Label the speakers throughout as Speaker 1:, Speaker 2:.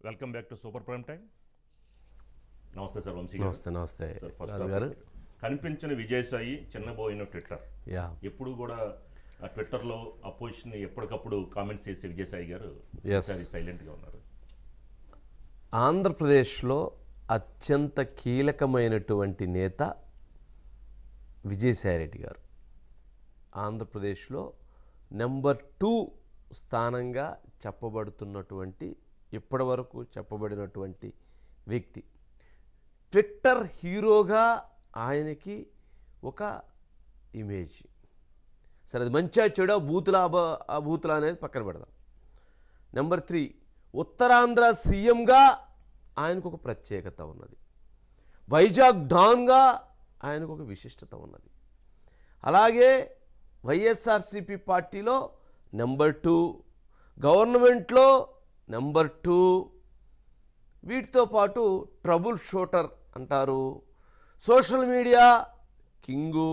Speaker 1: Welcome back to super prime time నమస్తే sir Vamsi garu
Speaker 2: నమస్తే నమస్తే
Speaker 1: సార్ ఫస్ట్
Speaker 2: రాజు గారు
Speaker 1: కనిపించిన విజయసాయి చిన్నబోయిన ట్విట్టర్
Speaker 2: యా
Speaker 1: ఎప్పుడు కూడా ఆ ట్విట్టర్లో అపోజిషన్ ఎప్పటికప్పుడు కామెంట్స్ చేసే విజయసాయి గారు
Speaker 2: Yes.
Speaker 1: సైలెంట్గా ఉన్నారు
Speaker 2: ఆంధ్రప్రదేశ్లో అత్యంత కీలకమైనటువంటి నేత విజయసాయిరెడ్డి గారు ఆంధ్రప్రదేశ్లో నెంబర్ టూ స్థానంగా చెప్పబడుతున్నటువంటి ఇప్పటివరకు చెప్పబడినటువంటి వ్యక్తి ట్విట్టర్ హీరోగా ఆయనకి ఒక ఇమేజ్ సరే అది మంచిగా చెడు బూతుల ఆ బూతుల అనేది పక్కన పెడదాం నెంబర్ త్రీ ఉత్తరాంధ్ర సీఎంగా ఆయనకు ఒక ప్రత్యేకత ఉన్నది వైజాగ్ డాన్గా ఆయనకు ఒక విశిష్టత ఉన్నది అలాగే వైఎస్ఆర్సిపి పార్టీలో నెంబర్ టూ గవర్నమెంట్లో నెంబర్ టూ వీటితో పాటు ట్రబుల్ షూటర్ అంటారు సోషల్ మీడియా కింగు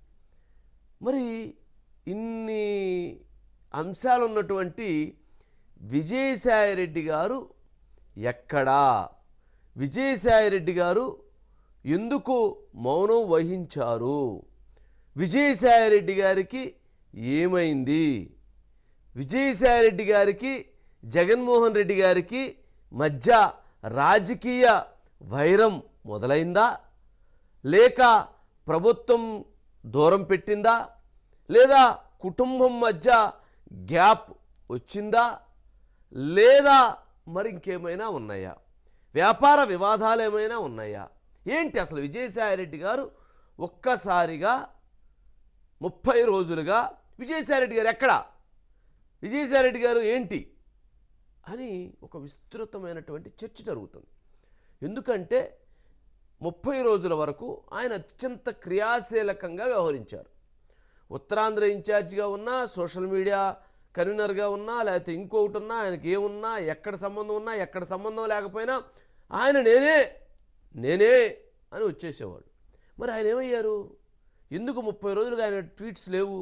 Speaker 2: మరి ఇన్ని అంశాలు ఉన్నటువంటి విజయసాయిరెడ్డి గారు ఎక్కడా విజయసాయిరెడ్డి గారు ఎందుకు మౌనం వహించారు విజయసాయిరెడ్డి గారికి ఏమైంది విజయసాయిరెడ్డి గారికి జగన్మోహన్ రెడ్డి గారికి మధ్య రాజకీయ వైరం మొదలైందా లేక ప్రభుత్వం దూరం పెట్టిందా లేదా కుటుంబం మధ్య గ్యాప్ వచ్చిందా లేదా మరి ఇంకేమైనా ఉన్నాయా వ్యాపార వివాదాలు ఏమైనా ఉన్నాయా ఏంటి అసలు విజయసాయిరెడ్డి గారు ఒక్కసారిగా ముప్పై రోజులుగా విజయసాయిరెడ్డి గారు ఎక్కడ విజయసాయిరెడ్డి గారు ఏంటి అని ఒక విస్తృతమైనటువంటి చర్చ జరుగుతుంది ఎందుకంటే ముప్పై రోజుల వరకు ఆయన అత్యంత క్రియాశీలకంగా వ్యవహరించారు ఉత్తరాంధ్ర ఇన్ఛార్జిగా ఉన్నా సోషల్ మీడియా కన్వీనర్గా ఉన్నా లేకపోతే ఇంకొకటి ఉన్నా ఆయనకి ఏమున్నా ఎక్కడ సంబంధం ఉన్నా ఎక్కడ సంబంధం లేకపోయినా ఆయన నేనే నేనే అని వచ్చేసేవాడు మరి ఆయన ఏమయ్యారు ఎందుకు ముప్పై రోజులుగా ఆయన ట్వీట్స్ లేవు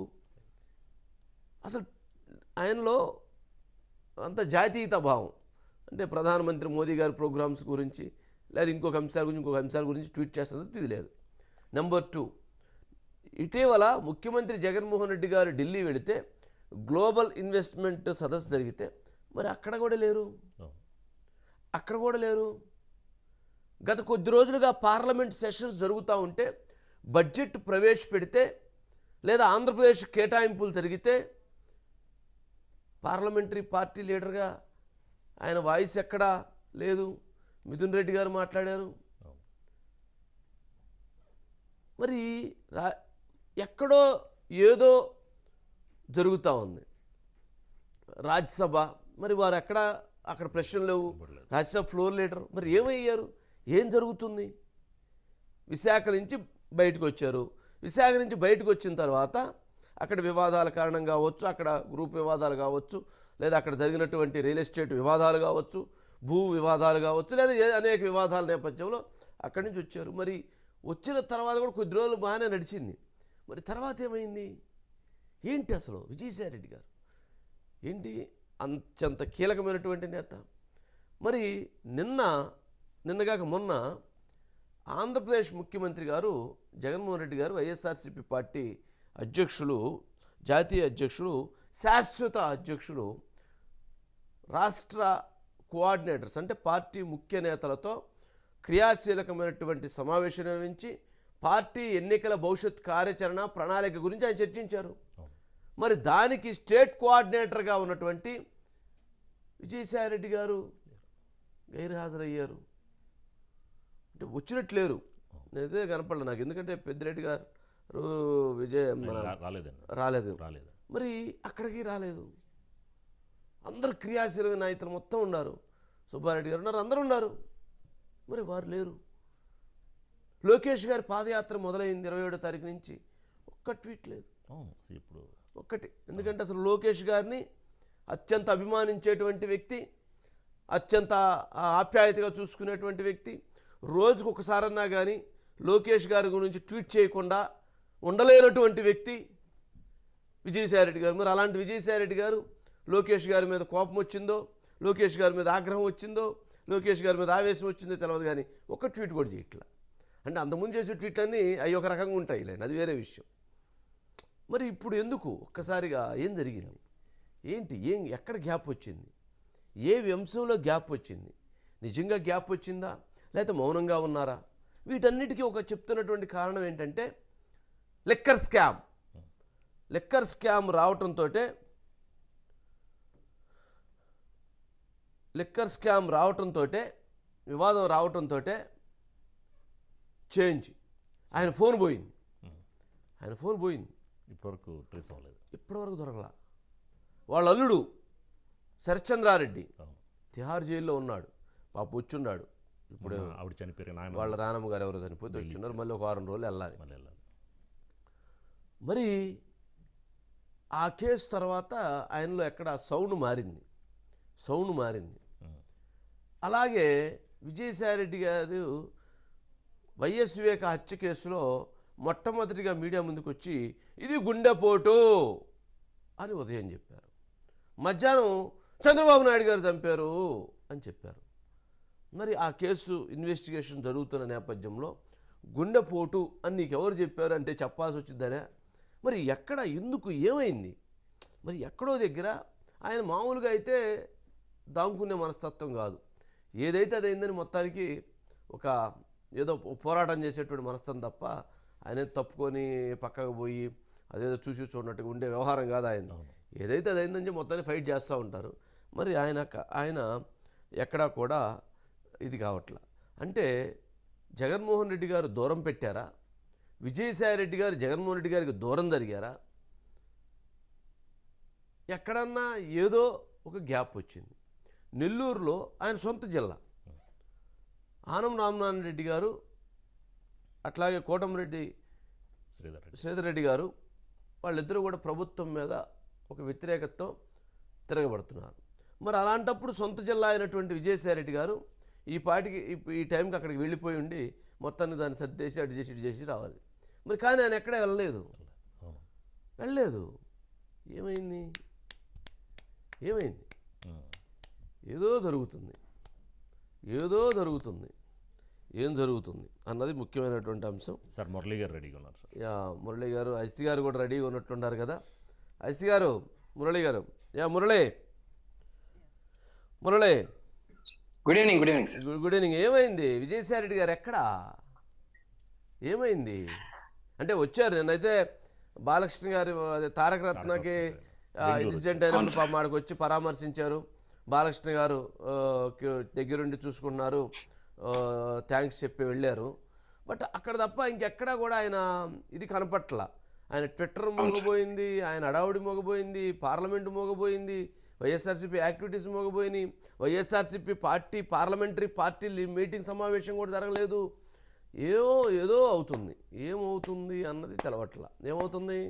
Speaker 2: అసలు ఆయనలో అంత జాతీయత భావం అంటే ప్రధానమంత్రి మోదీ గారి ప్రోగ్రామ్స్ గురించి లేదా ఇంకొక అంశాల గురించి ఇంకొక అంశాల గురించి ట్వీట్ చేస్తున్నది ఇది లేదు నెంబర్ టూ ఇటీవల ముఖ్యమంత్రి జగన్మోహన్ రెడ్డి గారు ఢిల్లీ వెళితే గ్లోబల్ ఇన్వెస్ట్మెంట్ సదస్సు జరిగితే మరి అక్కడ కూడా లేరు అక్కడ కూడా లేరు గత కొద్ది రోజులుగా పార్లమెంట్ సెషన్స్ జరుగుతూ ఉంటే బడ్జెట్ ప్రవేశపెడితే లేదా ఆంధ్రప్రదేశ్ కేటాయింపులు జరిగితే పార్లమెంటరీ పార్టీ లీడర్గా ఆయన వాయిస్ ఎక్కడా లేదు మిథున్ రెడ్డి గారు మాట్లాడారు మరి రా ఎక్కడో ఏదో జరుగుతూ ఉంది రాజ్యసభ మరి వారు ఎక్కడ అక్కడ ప్రశ్నలు లేవు రాజ్యసభ ఫ్లోర్ లీడర్ మరి ఏమయ్యారు ఏం జరుగుతుంది విశాఖ నుంచి బయటకు వచ్చారు విశాఖ నుంచి బయటకు వచ్చిన తర్వాత అక్కడ వివాదాల కారణం కావచ్చు అక్కడ గ్రూప్ వివాదాలు కావచ్చు లేదా అక్కడ జరిగినటువంటి రియల్ ఎస్టేట్ వివాదాలు కావచ్చు భూ వివాదాలు కావచ్చు లేదా ఏ- అనేక వివాదాల నేపథ్యంలో అక్కడి నుంచి వచ్చారు మరి వచ్చిన తర్వాత కూడా కొద్ది రోజులు బాగానే నడిచింది మరి తర్వాత ఏమైంది ఏంటి అసలు విజయసాయిరెడ్డి గారు ఏంటి అంతంత కీలకమైనటువంటి నేత మరి నిన్న నిన్నగాక మొన్న ఆంధ్రప్రదేశ్ ముఖ్యమంత్రి గారు జగన్మోహన్ రెడ్డి గారు వైఎస్ఆర్సీపీ పార్టీ అధ్యక్షులు జాతీయ అధ్యక్షులు శాశ్వత అధ్యక్షులు రాష్ట్ర కోఆర్డినేటర్స్ అంటే పార్టీ ముఖ్య నేతలతో క్రియాశీలకమైనటువంటి సమావేశం నిర్వహించి పార్టీ ఎన్నికల భవిష్యత్ కార్యాచరణ ప్రణాళిక గురించి ఆయన చర్చించారు మరి దానికి స్టేట్ కోఆర్డినేటర్గా ఉన్నటువంటి విజయసాయిరెడ్డి గారు గైర్హాజరయ్యారు అంటే వచ్చినట్లేరు నేనైతే కనపడలే నాకు ఎందుకంటే పెద్దిరెడ్డి గారు విజయ్ మన
Speaker 1: రా- రాలేదండి
Speaker 2: రాలేదు
Speaker 1: రాలేదు
Speaker 2: మరి అక్కడికి రాలేదు అందరు క్రియాశీలక నాయకులు మొత్తం ఉన్నారు సుబ్బారెడ్డి గారు ఉన్నారు అందరూ ఉన్నారు మరి వారు లేరు లోకేష్ గారి పాదయాత్ర మొదలైంది ఇరవై ఏడో తారీఖు నుంచి ఒక్క ట్వీట్ లేదు
Speaker 1: అవును ఇప్పుడు
Speaker 2: ఒక్కటి ఎందుకంటే అసలు లోకేష్ గారిని అత్యంత అభిమానించేటువంటి వ్యక్తి అత్యంత ఆ, ఆప్యాయతగా చూసుకునేటువంటి వ్యక్తి రోజుకు ఒకసారన్నా కానీ లోకేష్ గారి గురించి ట్వీట్ చేయకుండా ఉండలేనటువంటి వ్యక్తి విజయసాయిరెడ్డి గారు మరి అలాంటి విజయసాయిరెడ్డి గారు లోకేష్ గారి మీద కోపం వచ్చిందో లోకేష్ గారి మీద ఆగ్రహం వచ్చిందో లోకేష్ గారి మీద ఆవేశం వచ్చిందో తెలియదు కానీ ఒక్క ట్వీట్ కూడా చేయట్లా అంటే అంతకుముందు చేసే ట్వీట్లన్నీ అవి ఒక రకంగా ఉంటాయి లేండి అది వేరే విషయం మరి ఇప్పుడు ఎందుకు ఒక్కసారిగా ఏం జరిగింది ఏంటి ఏం ఎక్కడ గ్యాప్ వచ్చింది ఏ అంశంలో గ్యాప్ వచ్చింది నిజంగా గ్యాప్ వచ్చిందా లేకపోతే మౌనంగా ఉన్నారా వీటన్నిటికీ ఒక చెప్తున్నటువంటి కారణం ఏంటంటే లెక్కర్ స్కామ్ లెక్కర్ స్కామ్ రావటంతో లిక్కర్ స్కామ్ రావటంతో వివాదం రావటంతో చేంజ్ ఆయన ఫోన్ పోయింది ఆయన ఫోన్ పోయింది
Speaker 1: ఇప్పటివరకు ట్రేస్ అవ్వలేదు
Speaker 2: ఇప్పటివరకు దొరకలా వాళ్ళ అల్లుడు శరత్చంద్రారెడ్డి
Speaker 1: అవును
Speaker 2: తిహార్ జైల్లో ఉన్నాడు పాప వచ్చున్నాడు ఇప్పుడు
Speaker 1: మొన్న ఆవిడ చనిపోయారు నాయన
Speaker 2: వాళ్ళ నానమ్మ గారు ఎవరో చనిపోతే వచ్చున్నారు మళ్ళీ ఒక వారం రోజులు వెళ్ళాలి
Speaker 1: మళ్ళీ వెళ్ళాలి
Speaker 2: మరి ఆ కేసు తర్వాత ఆయనలో ఎక్కడ సౌండ్ మారింది సౌండ్ మారింది
Speaker 1: ఉమ్.
Speaker 2: అలాగే విజయసాయిరెడ్డి గారు వైఎస్ వివేక హత్య కేసులో మొట్టమొదటిగా మీడియా ముందుకు వచ్చి ఇది గుండెపోటు అని ఉదయం చెప్పారు మధ్యాహ్నం చంద్రబాబు నాయుడు గారు చంపారు అని చెప్పారు మరి ఆ కేసు ఇన్వెస్టిగేషన్ జరుగుతున్న నేపథ్యంలో గుండెపోటు అని నీకు ఎవరు చెప్పారు అంటే చెప్పాల్సి వచ్చిందనే మరి ఎక్కడ ఎందుకు ఏమైంది మరి ఎక్కడో దగ్గర ఆయన మామూలుగా అయితే దాంకునే మనస్తత్వం కాదు ఏదైతే అదైందని మొత్తానికి ఒక ఏదో పోరాటం చేసేటువంటి మనస్తత్వం తప్ప ఆయన తప్పుకొని పక్కకు పోయి అదేదో చూసి చూడనట్టుగా ఉండే వ్యవహారం కాదు ఆయన
Speaker 1: అవును.
Speaker 2: ఏదైతే అదైందని చెప్పి మొత్తాన్ని ఫైట్ చేస్తూ ఉంటారు మరి ఆయన క- ఆయన ఎక్కడా కూడా ఇది కావట్లా అంటే జగన్మోహన్ రెడ్డి గారు దూరం పెట్టారా విజయసాయి రెడ్డి గారు జగన్మోహన్ రెడ్డి గారికి దూరం జరిగారా ఎక్కడన్నా ఏదో ఒక గ్యాప్ వచ్చింది నెల్లూరులో ఆయన సొంత జిల్లా ఆనం రామనారాయణ రెడ్డి గారు అట్లాగే కోటమిరెడ్డి
Speaker 1: శ్రీధర్ రెడ్డి
Speaker 2: శ్రీధర్ రెడ్డి గారు వాళ్ళిద్దరూ కూడా ప్రభుత్వం మీద ఒక వ్యతిరేకతతో తిరగబడుతున్నారు మరి అలాంటప్పుడు సొంత జిల్లా అయినటువంటి విజయసాయి రెడ్డి గారు ఈ పాటికి ఈ- ఈ టైంకి అక్కడికి వెళ్ళిపోయి ఉండి మొత్తాన్ని దాన్ని సర్దేసి అటు చేసి ఇటు చేసి రావాలి మరి కానీ ఆయన ఎక్కడ వెళ్ళలేదు
Speaker 1: అవును
Speaker 2: వెళ్ళలేదు ఏమైంది ఏమైంది
Speaker 1: ఉమ్.
Speaker 2: ఏదో జరుగుతుంది ఏదో జరుగుతుంది ఏం జరుగుతుంది అన్నది ముఖ్యమైనటువంటి అంశం
Speaker 1: సార్ మురళీ గారు రెడీగా ఉన్నారు సార్
Speaker 2: యా మురళి గారు అజిత్ గారు కూడా రెడీగా ఉన్నట్లున్నారు కదా Ajit garu Murali garu yeah Murali Murali
Speaker 3: good evening good evening sir
Speaker 2: good good evening ఏమైంది విజయసాయి రెడ్డి గారు ఎక్కడా ఏమైంది అంటే వచ్చారు నేనైతే బాలకృష్ణ గారి అదే తారక రత్నకి ఇన్సిడెంట్ అయినప్పుడు పాపం ఆడికి వచ్చి పరామర్శించారు బాలకృష్ణ గారు ఆ, కి- దగ్గరుండి చూసుకున్నారు థ్యాంక్స్ చెప్పి వెళ్ళారు బట్ అక్కడ తప్ప ఇంకెక్కడా కూడా ఆయన ఇది కనపట్ల ఆయన ట్విట్టర్ మోగబోయింది ఆయన అడావుడి మోగబోయింది పార్లమెంటు మోగబోయింది వైఎస్ఆర్సీపీ యాక్టివిటీస్ మోగబోయినాయి వైఎస్ఆర్సీపీ పార్టీ పార్లమెంటరీ పార్టీ లి- మీటింగ్ సమావేశం కూడా జరగలేదు ఏదో ఏదో అవుతుంది ఏమవుతుంది అన్నది తెలవట్ల ఏమవుతుంది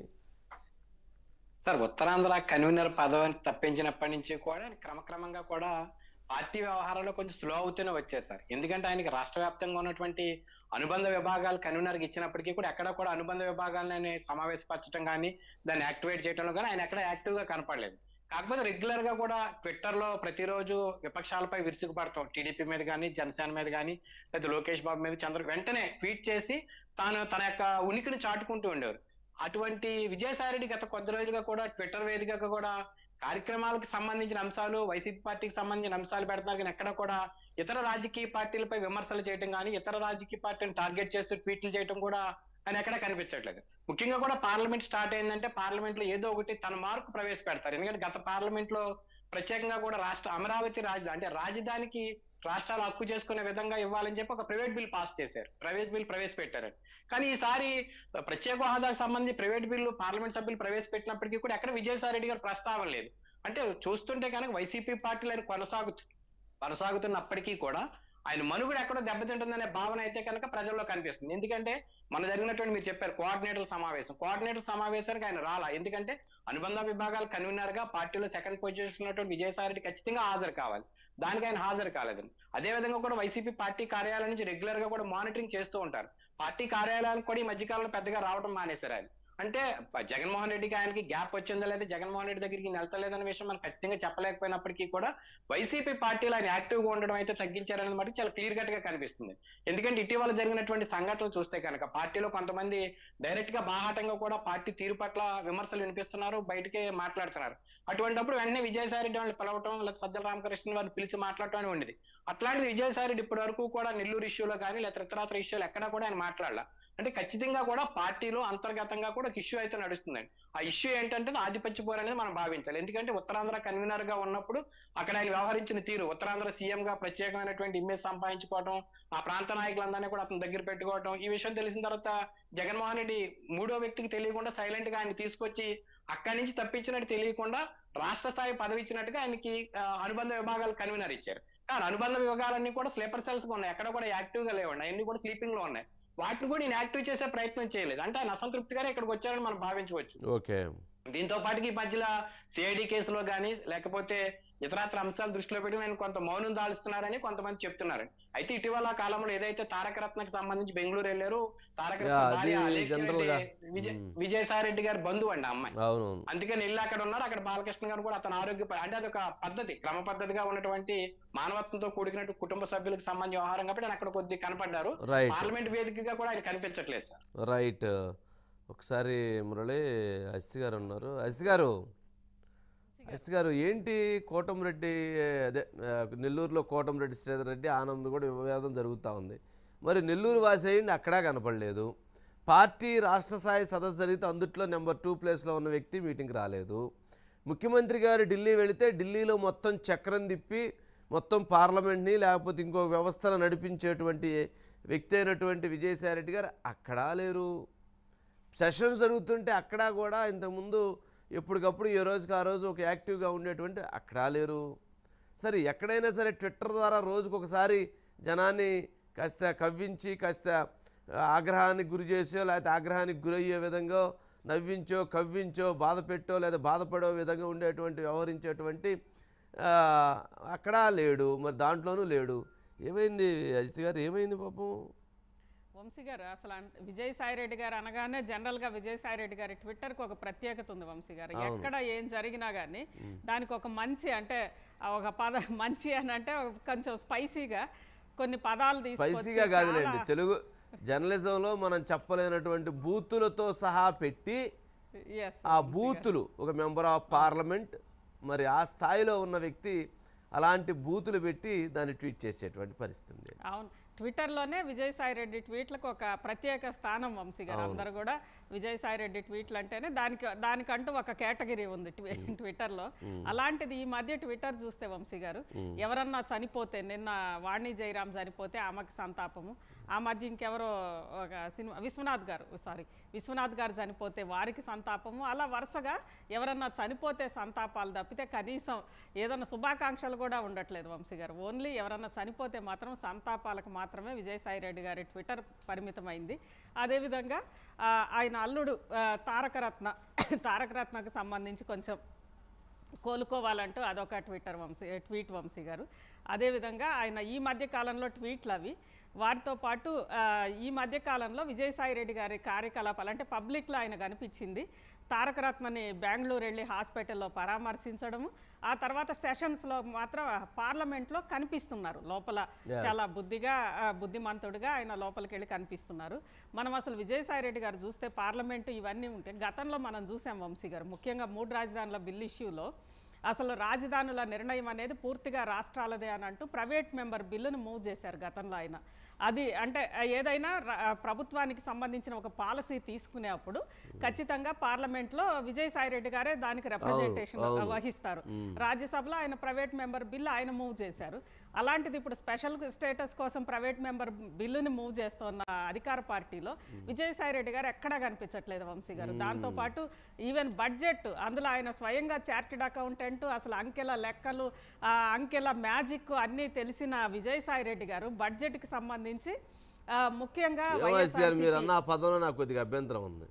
Speaker 3: సార్ ఉత్తరాంధ్ర కన్వీనర్ పదవిని తప్పించినప్పటి నుంచి కూడా ఆయన క్రమక్రమంగా కూడా పార్టీ వ్యవహారాల్లో కొంచెం స్లో అవుతూనే వచ్చారు సార్ ఎందుకంటే ఆయనకి రాష్ట్ర వ్యాప్తంగా ఉన్నటువంటి అనుబంధ విభాగాలు కన్వీనర్కి ఇచ్చినప్పటికీ కూడా ఎక్కడ కూడా అనుబంధ విభాగాలని సమావేశపరచడం కానీ దాన్ని యాక్టివేట్ చేయడంలో కానీ ఆయన ఎక్కడ యాక్టివ్ గా కనపడలేదు కాకపోతే రెగ్యులర్ గా కూడా ట్విట్టర్ లో ప్రతిరోజు విపక్షాలపై విరుచుకుపడతాం టీడీపీ మీద కానీ జనసేన మీద కానీ లేదా లోకేష్ బాబు మీద చంద్ర వెంటనే ట్వీట్ చేసి తాను తన యొక్క ఉనికిని చాటుకుంటూ ఉండేవారు అటువంటి విజయసాయిరెడ్డి గత కొద్ది రోజులుగా కూడా ట్విట్టర్ వేదికగా కూడా కార్యక్రమాలకు సంబంధించిన అంశాలు వైసీపీ పార్టీకి సంబంధించిన అంశాలు పెడతారు కానీ ఎక్కడ కూడా ఇతర రాజకీయ పార్టీలపై విమర్శలు చేయడం కానీ ఇతర రాజకీయ పార్టీని టార్గెట్ చేస్తూ ట్వీట్లు చేయడం కూడా ఆయన ఎక్కడ కనిపించట్లేదు ముఖ్యంగా కూడా పార్లమెంట్ స్టార్ట్ అయిందంటే పార్లమెంట్ లో ఏదో ఒకటి తన మార్కు ప్రవేశపెడతారు ఎందుకంటే గత పార్లమెంట్ లో ప్రత్యేకంగా కూడా రాష్ట్ర అమరావతి రాజధాని అంటే రాజధానికి రాష్ట్రాలు హక్కు చేసుకునే విధంగా ఇవ్వాలని చెప్పి ఒక ప్రైవేట్ బిల్ పాస్ చేశారు ప్రైవేట్ బిల్ ప్రవేశపెట్టారు కానీ ఈసారి ప్రత్యేక హోదాకు సంబంధించి ప్రైవేట్ బిల్లు పార్లమెంట్ సభ్యులు ప్రవేశపెట్టినప్పటికీ కూడా ఎక్కడ విజయసాయి రెడ్డి గారు ప్రస్తావన లేదు అంటే చూస్తుంటే కనుక వైసీపీ పార్టీలు ఆయన కొనసాగుతు కొనసాగుతున్నప్పటికీ కూడా ఆయన మనుగడ ఎక్కడో దెబ్బతింటుందనే భావన అయితే కనుక ప్రజల్లో కనిపిస్తుంది ఎందుకంటే మన జరిగినటువంటి మీరు చెప్పారు కోఆర్డినేటర్ సమావేశం కోఆర్డినేటర్ సమావేశానికి ఆయన రాలా ఎందుకంటే అనుబంధ విభాగాలు కన్వీనర్ గా పార్టీలో సెకండ్ పొజిషన్ ఉన్నటువంటి విజయసాయి రెడ్డి ఖచ్చితంగా హాజరు కావాలి దానికి ఆయన హాజరు కాలేదండి అదే విధంగా కూడా వైసీపీ పార్టీ కార్యాలయం నుంచి రెగ్యులర్ గా కూడా మానిటరింగ్ చేస్తూ ఉంటారు పార్టీ కార్యాలయానికి కూడా ఈ మధ్యకాలంలో పెద్దగా రావడం మానేశారు ఆయన అంటే ప- జగన్మోహన్ రెడ్డికి ఆయనకి గ్యాప్ వచ్చిందా లేదా జగన్మోహన్ రెడ్డి దగ్గరికి వెళ్తలేదన్న విషయం మనం ఖచ్చితంగా చెప్పలేకపోయినప్పటికీ కూడా వైసీపీ పార్టీలో ఆయన యాక్టివ్ గా ఉండడం అయితే తగ్గించారనేది మటుకు చాలా క్లియర్ కట్ గా కనిపిస్తుంది ఎందుకంటే ఇటీవల జరిగినటువంటి సంఘటనలు చూస్తే కనుక పార్టీలో కొంతమంది డైరెక్ట్ గా బాహాటంగా కూడా పార్టీ తీరు పట్ల విమర్శలు వినిపిస్తున్నారు బయటకే మాట్లాడుతున్నారు అటువంటిప్పుడు వెంటనే విజయసాయి రెడ్డి వాళ్ళని పిలవటం లేదా సజ్జల రామకృష్ణ వారిని పిలిచి మాట్లాడటం అని ఉండేది అట్లాంటిది విజయసాయి రెడ్డి ఇప్పటి వరకు కూడా నెల్లూరు ఇష్యూలో కానీ లేదా ఇతరత్ర ఇష్యూలు ఎక్కడా కూడా ఆయన మాట్లాడాల అంటే ఖచ్చితంగా కూడా పార్టీలో అంతర్గతంగా కూడా ఒక ఇష్యూ అయితే నడుస్తుందండి ఆ ఇష్యూ ఏంటంటే ఆధిపత్య పోరు అనేది మనం భావించాలి ఎందుకంటే ఉత్తరాంధ్ర కన్వీనర్ గా ఉన్నప్పుడు అక్కడ ఆయన వ్యవహరించిన తీరు ఉత్తరాంధ్ర సీఎం గా ప్రత్యేకమైనటువంటి ఇమేజ్ సంపాదించుకోవడం ఆ ప్రాంత నాయకులందరినీ కూడా అతని దగ్గర పెట్టుకోవడం ఈ విషయం తెలిసిన తర్వాత జగన్మోహన్ రెడ్డి మూడో వ్యక్తికి తెలియకుండా సైలెంట్ గా ఆయన తీసుకొచ్చి అక్కడి నుంచి తప్పించినట్టు తెలియకుండా రాష్ట్ర స్థాయి పదవి ఇచ్చినట్టుగా ఆయనకి ఆ, అనుబంధ విభాగాలు కన్వీనర్ ఇచ్చారు కానీ అనుబంధ విభాగాలన్నీ కూడా స్లీపర్ సెల్స్ గా ఉన్నాయి ఎక్కడ కూడా యాక్టివ్ గా లేవండి అన్ని కూడా స్లీపింగ్ లో ఉన్నాయి వాటిని కూడా నేను యాక్టివ్ చేసే ప్రయత్నం చేయలేదు అంటే ఆయన అసంతృప్తిగానే ఇక్కడికి వచ్చారని మనం భావించవచ్చు
Speaker 2: ఓకే
Speaker 3: దీంతో పాటుకి ఈ మధ్యలో సిఐడి కేసులో గానీ లేకపోతే ఇతరత్ర అంశాలు దృష్టిలో పెట్టి నేను కొంత మౌనం దాల్స్తున్నారని కొంతమంది చెప్తున్నారు అయితే ఇటీవల కాలంలో ఏదైతే తారక రత్నకి సంబంధించి బెంగళూరు వెళ్ళారు తారక రత్న
Speaker 2: యా, అది
Speaker 3: భార్య అలేఖ్య
Speaker 2: general గా.
Speaker 3: రెడ్డి విజయ్
Speaker 2: మ్మ్.
Speaker 3: విజయసాయి రెడ్డి గారి బంధువు అండి ఆ అమ్మాయి
Speaker 2: అవునవును
Speaker 3: అందుకని వెళ్ళి అక్కడ ఉన్నారు అక్కడ బాలకృష్ణ గారు కూడా అతని ఆరోగ్య ప- అంటే అదొక పద్ధతి క్రమ పద్ధతిగా ఉన్నటువంటి మానవత్వంతో కూడినట్టు కుటుంబ సభ్యులకు సంబంధించి వ్యవహారం కాబట్టి ఆయన అక్కడ కొద్ది కనపడ్డారు
Speaker 2: రైట్
Speaker 3: పార్లమెంట్ వేదికగా కూడా ఆయన కనిపించట్లేదు సార్
Speaker 2: రైట్ ఒకసారి మురళి అస్తి గారు ఉన్నారు అస్తి గారు అస్తి గారు ఏంటి కోటంరెడ్డి అదే ఆ, నెల్లూరులో కోటంరెడ్డి శ్రీధర్ రెడ్డి ఆనంద్ కూడా వివాదం జరుగుతూ ఉంది మరి నెల్లూరు వాసి అయ్యింది అక్కడా కనపడలేదు పార్టీ రాష్ట్ర స్థాయి సదస్సు జరిగితే అందుట్లో నెంబర్ టూ ప్లేస్లో ఉన్న వ్యక్తి మీటింగ్కి రాలేదు ముఖ్యమంత్రి గారు ఢిల్లీ వెళితే ఢిల్లీలో మొత్తం చక్రం తిప్పి మొత్తం పార్లమెంట్ని లేకపోతే ఇంకో వ్యవస్థను నడిపించేటువంటి వ్యక్తి అయినటువంటి విజయసాయి రెడ్డి గారు అక్కడా లేరు సెషన్స్ జరుగుతుంటే అక్కడ కూడా ఇంతకుముందు ఎప్పటికప్పుడు ఏ రోజుకి ఆ రోజు ఒక యాక్టివ్గా ఉండేటువంటి అక్కడా లేరు సరే ఎక్కడైనా సరే ట్విట్టర్ ద్వారా రోజుకు ఒకసారి జనాన్ని కాస్త కవ్వించి కాస్త ఆగ్రహానికి గురి చేసో లేకపోతే ఆగ్రహానికి గురయ్యే విధంగా నవ్వించో కవ్వించో బాధ పెట్టో లేదా బాధపడే విధంగా ఉండేటువంటి వ్యవహరించేటువంటి ఆ, అక్కడా లేడు మరి దాంట్లోనూ లేడు ఏమైంది అజిత్ గారు ఏమైంది పాపం
Speaker 4: వంశీ గారు అసలు అంటే విజయసాయి రెడ్డి గారు అనగానే జనరల్ గా విజయసాయి రెడ్డి గారి ట్విట్టర్ కి ఒక ప్రత్యేకత ఉంది వంశీ గారు ఎక్కడ ఏం జరిగినా గానీ దానికి ఒక మంచి అంటే ఆ ఒక పద మంచి అని అంటే ఒక కొంచెం స్పైసీగా కొన్ని పదాలు తీసుకొచ్చి
Speaker 2: స్పైసీగా కాదులేండి
Speaker 4: చాలా-
Speaker 2: తెలుగు జర్నలిజంలో మనం చెప్పలేనటువంటి బూతులతో సహా పెట్టి
Speaker 4: Yes,
Speaker 2: ఆ బూతులు ఒక మెంబర్ ఆఫ్ పార్లమెంట్ మరి ఆ స్థాయిలో ఉన్న వ్యక్తి అలాంటి బూతులు పెట్టి దాన్ని ట్వీట్ చేసేటువంటి పరిస్థితి ఉంది
Speaker 4: అవును ట్విట్టర్లోనే విజయసాయి రెడ్డి ట్వీట్లకు ఒక ప్రత్యేక స్థానం వంశీ గారు అందరూ కూడా విజయసాయి రెడ్డి ట్వీట్లు అంటేనే దానికి దానికంటూ ఒక కేటగిరీ ఉంది ట్వి- ట్విట్టర్లో అలాంటిది ఈ మధ్య ట్విట్టర్ చూస్తే వంశీ గారు ఎవరన్నా చనిపోతే నిన్న వాణి జయరాం చనిపోతే ఆమెకు సంతాపము ఆ మధ్య ఇంకెవరో ఒక సినిమా విశ్వనాథ్ గారు సారీ విశ్వనాథ్ గారు చనిపోతే వారికి సంతాపము అలా వరుసగా ఎవరన్నా చనిపోతే సంతాపాలు తప్పితే కనీసం ఏదన్నా శుభాకాంక్షలు కూడా ఉండట్లేదు వంశీ గారు ఓన్లీ ఎవరన్నా చనిపోతే మాత్రం సంతాపాలకు మాత్రమే విజయసాయి రెడ్డి గారి ట్విట్టర్ పరిమితమైంది అదేవిధంగా ఆ, ఆయన అల్లుడు ఆ, తారకరత్న తారకరత్నకు సంబంధించి కొంచెం కోలుకోవాలంటూ అదొక ట్విట్టర్ వంశీ ట్వీట్ వంశీ గారు అదేవిధంగా ఆయన ఈ మధ్య కాలంలో ట్వీట్లు అవి వారితో పాటు ఆ, ఈ మధ్య కాలంలో విజయసాయి రెడ్డి గారి కార్యకలాపాలు అంటే పబ్లిక్లో ఆయన కనిపించింది తారకరత్నని బెంగళూరు వెళ్ళి హాస్పిటల్లో పరామర్శించడము ఆ తర్వాత సెషన్స్లో మాత్రం పార్లమెంట్లో కనిపిస్తున్నారు లోపల చాలా బుద్ధిగా ఆ, బుద్ధిమంతుడిగా ఆయన లోపలికి వెళ్ళి కనిపిస్తున్నారు మనం అసలు విజయసాయి రెడ్డి గారు చూస్తే పార్లమెంటు ఇవన్నీ ఉంటే గతంలో మనం చూసాం వంశీ గారు ముఖ్యంగా మూడు రాజధానుల బిల్ ఇష్యూలో అసలు రాజధానుల నిర్ణయం అనేది పూర్తిగా రాష్ట్రాలదే అని అంటూ ప్రైవేట్ మెంబర్ బిల్లును మూవ్ చేశారు గతంలో ఆయన అది అంటే ఏదైనా ర- ప్రభుత్వానికి సంబంధించిన ఒక పాలసీ తీసుకునేప్పుడు ఖచ్చితంగా పార్లమెంట్లో విజయసాయి రెడ్డి గారే దానికి రిప్రజెంటేషన్ వహిస్తారు రాజ్యసభలో ఆయన ప్రైవేట్ మెంబర్ బిల్లు ఆయన మూవ్ చేశారు అలాంటిది ఇప్పుడు స్పెషల్ స్టేటస్ కోసం ప్రైవేట్ మెంబర్ బిల్లుని మూవ్ చేస్తున్న అధికార పార్టీలో విజయసాయి రెడ్డి గారు ఎక్కడా కనిపించట్లేదు వంశీ గారు దాంతో పాటు ఈవెన్ బడ్జెట్ అందులో ఆయన స్వయంగా చార్టెడ్ అకౌంటెంట్ అసలు అంకెల లెక్కలు ఆ అంకెల మ్యాజిక్ అన్నీ తెలిసిన విజయసాయి రెడ్డి గారు బడ్జెట్కి సంబంధించి ఆ, ముఖ్యంగా
Speaker 2: ఏవైసీ గారు మీరు
Speaker 4: వైఎస్ఆర్సీపీ
Speaker 2: అన్న ఆ పదంలో నాకు కొద్దిగా అభ్యంతరం ఉంది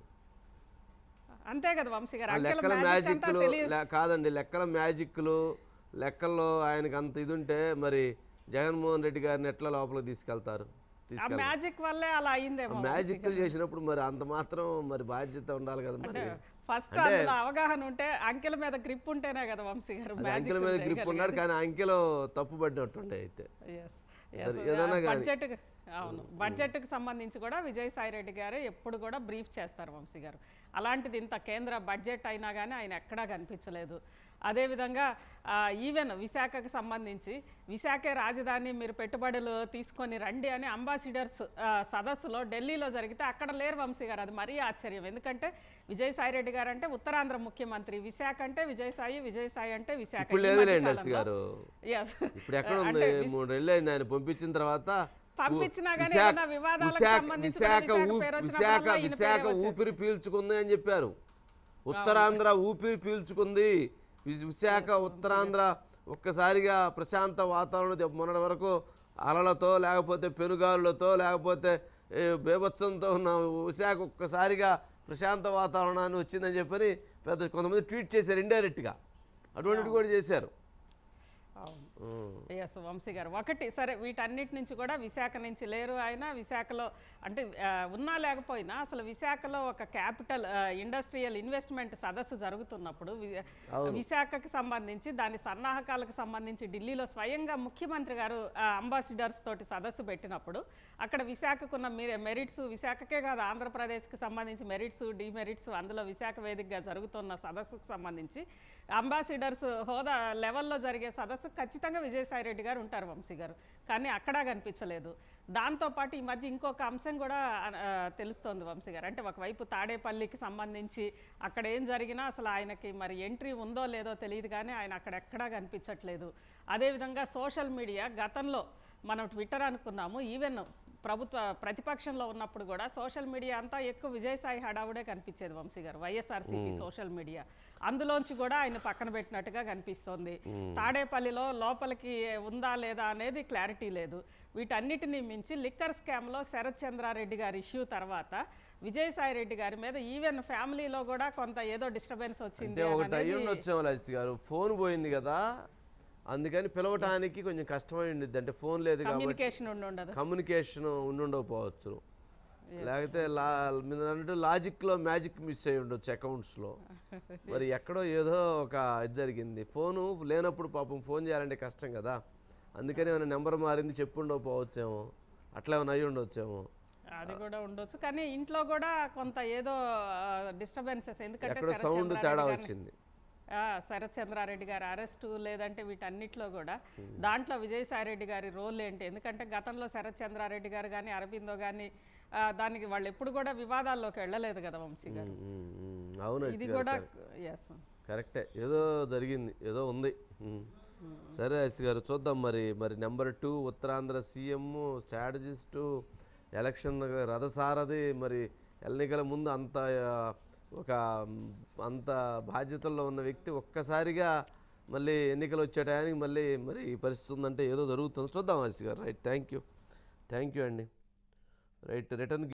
Speaker 4: అంతే కదా వంశీ గారు
Speaker 2: ఆ
Speaker 4: అంకెల
Speaker 2: లెక్కల
Speaker 4: మ్యాజిక్ అంతా
Speaker 2: మ్యాజిక్లు
Speaker 4: తెలియదు
Speaker 2: లే- కాదండి లెక్కల మ్యాజిక్లు లెక్కల్లో ఆయనకి అంత ఇది ఉంటే మరి జగన్మోహన్ రెడ్డి గారిని ఎట్లా లోపలికి తీసుకెళ్తారు తీసుకెళ్ళ
Speaker 4: మ్యాజిక్ వల్లే అలా అయిందేమో
Speaker 2: మ్యాజిక్లు చేసినప్పుడు మరి అంత మాత్రం మరి బాధ్యత ఉండాలి కదా మరి
Speaker 4: ఫస్ట్ అందులో అవగాహన ఉంటే అంకెల మీద గ్రిప్ ఉంటేనే కదా వంశీ గారు
Speaker 2: అది
Speaker 4: మ్యాజిక్
Speaker 2: అంకెల మీద గ్రిప్ ఉన్నాడు కానీ ఆ అంకెలో తప్పు పడినట్టుండే అయితే సరే,
Speaker 4: uh,
Speaker 2: ఏదైనా గానీ.
Speaker 4: బడ్జెట్ అవును బడ్జెట్కి సంబంధించి కూడా విజయసాయి రెడ్డి గారు ఎప్పుడు కూడా బ్రీఫ్ చేస్తారు వంశీ గారు అలాంటిది ఇంత కేంద్ర బడ్జెట్ అయినా కానీ ఆయన ఎక్కడా కనిపించలేదు అదేవిధంగా ఈవెన్ విశాఖకు సంబంధించి విశాఖే రాజధాని మీరు పెట్టుబడులు తీసుకొని రండి అని అంబాసిడర్స్ సదస్సులో ఢిల్లీలో జరిగితే అక్కడ లేరు వంశీ గారు అది మరీ ఆశ్చర్యం ఎందుకంటే విజయసాయి రెడ్డి గారు అంటే ఉత్తరాంధ్ర ముఖ్యమంత్రి విశాఖ అంటే విజయసాయి విజయసాయి అంటే విశాఖ
Speaker 2: ఇప్పుడు
Speaker 4: ఈ
Speaker 2: లేదులేండి
Speaker 4: మధ్య
Speaker 2: అస్తి గారు
Speaker 4: కాలంలో- Yes.
Speaker 2: ఇప్పుడు ఎక్కడ ఉంది
Speaker 4: అంటే విశ-
Speaker 2: మూడు నెలలు అయింది ఆయన పంపించిన తర్వాత
Speaker 4: పంపించినా గానీ
Speaker 2: విశాఖ-
Speaker 4: ఏదైనా వివాదాలకు
Speaker 2: విశాఖ
Speaker 4: సంబంధించి
Speaker 2: విశాఖ
Speaker 4: కూడా
Speaker 2: ఊ-
Speaker 4: విశాఖ పేరు వచ్చినప్పుడు
Speaker 2: విశాఖ
Speaker 4: ఈయన పేరే
Speaker 2: విశాఖ
Speaker 4: వచ్చేసింది.
Speaker 2: ఊపిరి పీల్చుకుంది అని చెప్పారు ఉత్తరాంధ్ర ఊపిరి పీల్చుకుంది వి- విశాఖ ఉత్తరాంధ్ర ఒక్కసారిగా ప్రశాంత వాతావరణం చెప్ప- మొన్నటి వరకు అలలతో లేకపోతే పెనుగాలులతో లేకపోతే ఏ, బేభత్సంతో ఉన్న విశాఖ ఒక్కసారిగా ప్రశాంత వాతావరణాన్ని వచ్చిందని చెప్పని పెద్ద కొంతమంది ట్వీట్ చేశారు ఇండైరెక్ట్గా అటువంటివి కూడా చేశారు
Speaker 4: అవును
Speaker 2: ఉం.
Speaker 4: ఎస్ వంశీ గారు ఒకటి సరే వీటన్నిటి నుంచి కూడా విశాఖ నుంచి లేరు ఆయన విశాఖలో అంటే ఆ, ఉన్నా లేకపోయినా అసలు విశాఖలో ఒక క్యాపిటల్ ఇండస్ట్రియల్ ఇన్వెస్ట్మెంట్ సదస్సు జరుగుతున్నప్పుడు వి- విశాఖకి సంబంధించి దాని సన్నాహకాలకు సంబంధించి ఢిల్లీలో స్వయంగా ముఖ్యమంత్రి గారు అంబాసిడర్స్ తోటి సదస్సు పెట్టినప్పుడు అక్కడ విశాఖకున్న మెరిట్స్ విశాఖకే కాదు ఆంధ్రప్రదేశ్కి సంబంధించి మెరిట్స్ డిమెరిట్స్ అందులో విశాఖ వేదికగా జరుగుతున్న సదస్సుకు సంబంధించి అంబాసిడర్స్ హోదా లెవెల్లో జరిగే సదస్సు ఖచ్చితంగా విజయసాయి రెడ్డి గారు ఉంటారు వంశీ గారు కానీ అక్కడ కనిపించలేదు దాంతోపాటు ఈ మధ్య ఇంకొక అంశం కూడా ఆ, తెలుస్తోంది వంశీ గారు అంటే ఒకవైపు తాడేపల్లికి సంబంధించి అక్కడ ఏం జరిగినా అసలు ఆయనకి మరి ఎంట్రీ ఉందో లేదో తెలియదు కానీ ఆయన అక్కడ ఎక్కడా కనిపించట్లేదు అదేవిధంగా సోషల్ మీడియా గతంలో మనం ట్విట్టర్ అనుకున్నాము ఈవెన్ ప్రభుత్వ ప్రతిపక్షంలో ఉన్నప్పుడు కూడా సోషల్ మీడియా అంతా ఎక్కువ విజయసాయి హడావుడే కనిపించేది వంశీ గారు వైఎస్ఆర్సీపీ సోషల్ మీడియా అందులోంచి కూడా ఆయన పక్కన పెట్టినట్టుగా కనిపిస్తోంది తాడేపల్లిలో లోపలికి ఉందా లేదా అనేది క్లారిటీ లేదు వీటన్నిటిని మించి లిక్కర్ స్కామ్లో శరత్ చంద్రారెడ్డి గారి ఇష్యూ తర్వాత విజయసాయి రెడ్డి గారి మీద ఈవెన్ ఫ్యామిలీలో కూడా కొంత ఏదో డిస్టర్బెన్స్ వచ్చింది
Speaker 2: అంటే ఒకటి అయ్యి
Speaker 4: అనేది
Speaker 2: ఉండొచ్చాము లజిత్ గారు ఫోన్ పోయింది కదా అందుకని పిలవటానికి కొంచెం కష్టమై ఉండిద్ది అంటే ఫోన్ లేదు కాబట్టి
Speaker 4: కమ్యూనికేషన్ ఉండి ఉండదు
Speaker 2: కమ్యూనికేషన్ ఉండుండకపోవచ్చు లేకపోతే లా మీరు అన్నట్టు లాజిక్లో మ్యాజిక్ మిస్ అయి ఉండొచ్చు అకౌంట్స్లో మరి ఎక్కడో ఏదో ఒక ఇది జరిగింది ఫోను లేనప్పుడు పాపం ఫోన్ చేయాలంటే కష్టం కదా అందుకని ఏమైనా నెంబర్ మారింది చెప్పుండకపోవచ్చేమో అట్లా ఏమైనా అయ్యి ఉండొచ్చేమో
Speaker 4: అది కూడా ఉండొచ్చు కానీ ఇంట్లో కూడా కొంత ఏదో డిస్టర్బెన్సెస్ ఎందుకంటే
Speaker 2: ఎక్కడో
Speaker 4: శరత్
Speaker 2: సౌండ్
Speaker 4: చంద్రారెడ్డి
Speaker 2: తేడా
Speaker 4: గారిని-
Speaker 2: వచ్చింది
Speaker 4: ఆ, శరత్ చంద్రారెడ్డి గారి అరెస్టు లేదంటే వీటన్నిటిలో కూడా దాంట్లో విజయసాయి రెడ్డి గారి రోల్ ఏంటి ఎందుకంటే గతంలో శరత్ చంద్రారెడ్డి గారు కానీ అరబిందో కానీ దానికి వాళ్ళు ఎప్పుడు కూడా వివాదాల్లోకి వెళ్ళలేదు కదా వంశీ గారు
Speaker 2: ఉమ్, ఉమ్, అవును
Speaker 4: ఇది
Speaker 2: అజిత్ గారు,
Speaker 4: కూడా
Speaker 2: కరెక్ట్.
Speaker 4: ఎస్
Speaker 2: కరెక్టే ఏదో జరిగింది ఏదో ఉంది ఉమ్. సరే అజిత్ గారు చూద్దాం మరి మరి number two Uttarandhra CM strategist election రథసారథి మరి ఎన్నికల ముందు అంత ఆ, ఒక మ్, అంత బాధ్యతల్లో ఉన్న వ్యక్తి ఒక్కసారిగా మళ్ళీ ఎన్నికలు వచ్చే టయానికి మళ్ళీ మరి ఈ పరిస్థితి ఉందంటే ఏదో జరుగుతుంది చూద్దాం Ajith garu right thank you thank you అండి రైట్ రిటర్న్